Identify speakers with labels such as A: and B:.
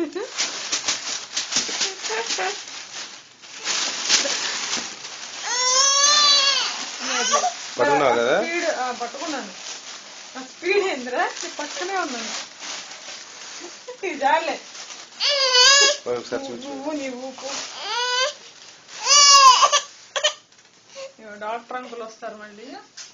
A: పట్టుకున్నావు కదా?
B: స్పీడ్ ఆ, పట్టుకున్నాను ఆ స్పీడ్ ఏందిరా నీ పక్కనే ఉన్నాను ఇది జాలే
A: ఒకసారి చూచు
B: నువ్వు నీ ఊపు ఇగో డాక్టర్ అంకుల్ వస్తారు మళ్ళీ